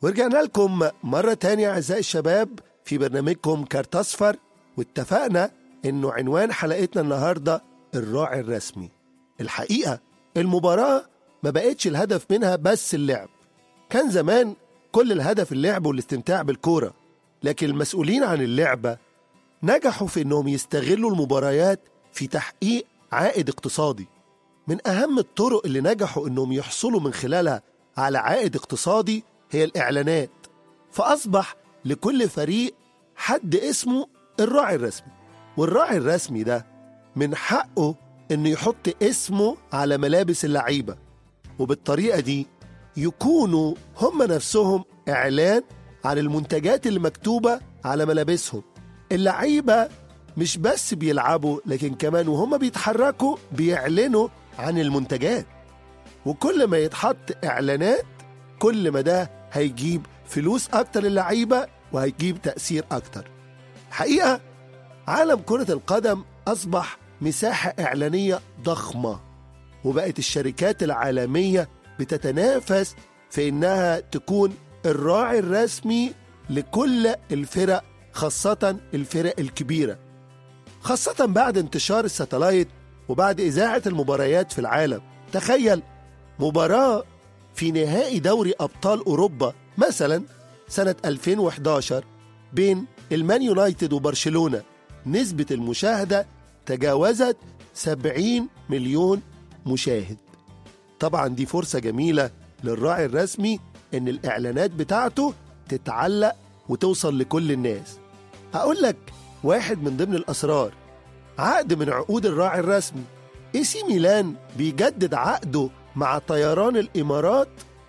ورجعنا لكم مرة تانية أعزائي الشباب في برنامجكم كارت أصفر واتفقنا إنه عنوان حلقتنا النهاردة الراعي الرسمي الحقيقة المباراة ما بقتش الهدف منها بس اللعب كان زمان كل الهدف اللعب والاستمتاع بالكورة لكن المسؤولين عن اللعبة نجحوا في إنهم يستغلوا المباريات في تحقيق عائد اقتصادي من أهم الطرق اللي نجحوا إنهم يحصلوا من خلالها على عائد اقتصادي هي الإعلانات فأصبح لكل فريق حد اسمه الراعي الرسمي والراعي الرسمي ده من حقه إنه يحط اسمه على ملابس اللعيبة وبالطريقة دي يكونوا هم نفسهم إعلان عن المنتجات اللي مكتوبة على ملابسهم اللعيبة مش بس بيلعبوا لكن كمان وهم بيتحركوا بيعلنوا عن المنتجات وكل ما يتحط إعلانات كل ما ده هيجيب فلوس أكتر للعيبة وهيجيب تأثير أكتر حقيقة عالم كرة القدم أصبح مساحة إعلانية ضخمة وبقت الشركات العالمية بتتنافس في إنها تكون الراعي الرسمي لكل الفرق خاصة الفرق الكبيرة خاصة بعد انتشار الساتلايت وبعد إذاعة المباريات في العالم تخيل مباراة في نهائي دوري أبطال أوروبا مثلا سنة 2011 بين المان يونايتد وبرشلونة نسبة المشاهدة تجاوزت 70 مليون مشاهد طبعا دي فرصة جميلة للراعي الرسمي إن الإعلانات بتاعته تتعلق وتوصل لكل الناس هقول لك واحد من ضمن الأسرار عقد من عقود الراعي الرسمي اي سي ميلان بيجدد عقده مع طيران الإمارات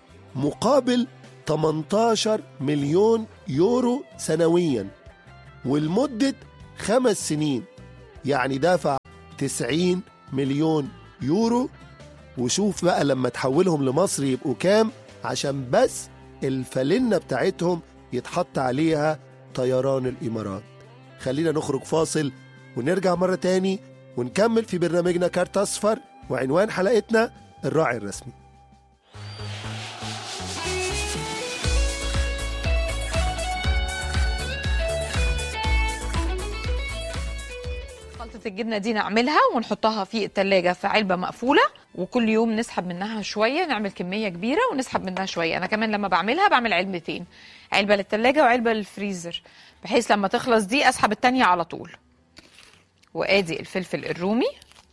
مقابل 18 مليون يورو سنويا ولمدة خمس سنين يعني دفع 90 مليون يورو وشوف بقى لما تحولهم لمصر يبقوا كام عشان بس الفالنة بتاعتهم يتحط عليها طيران الإمارات خلينا نخرج فاصل ونرجع مرة تاني ونكمل في برنامجنا كارت أصفر وعنوان حلقتنا الراعي الرسمي خلطة الجبنة دي نعملها ونحطها في التلاجة في علبة مقفولة وكل يوم نسحب منها شوية نعمل كمية كبيرة ونسحب منها شوية أنا كمان لما بعملها بعمل علبتين علبة للتلاجة وعلبة للفريزر بحيث لما تخلص دي أسحب التانية على طول وآدي الفلفل الرومي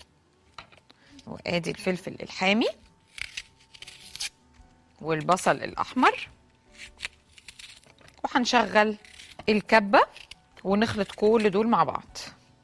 وآدي الفلفل الحامي والبصل الأحمر وهنشغل الكبة ونخلط كل دول مع بعض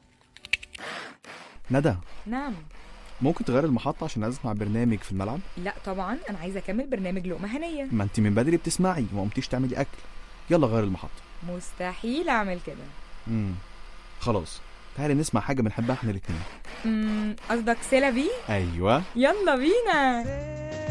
ندى نعم ممكن تغير المحطة عشان أسمع برنامج في الملعب؟ لا طبعا انا عايزه اكمل برنامج لقمه هنيه ما أنت من بدري بتسمعي وما قمتيش تعملي أكل يلا غير المحطة مستحيل اعمل كده امم خلاص تعالي نسمع حاجة بنحبها احنا الاتنين أمم، قصدك سيلا بي أيوه يلا بينا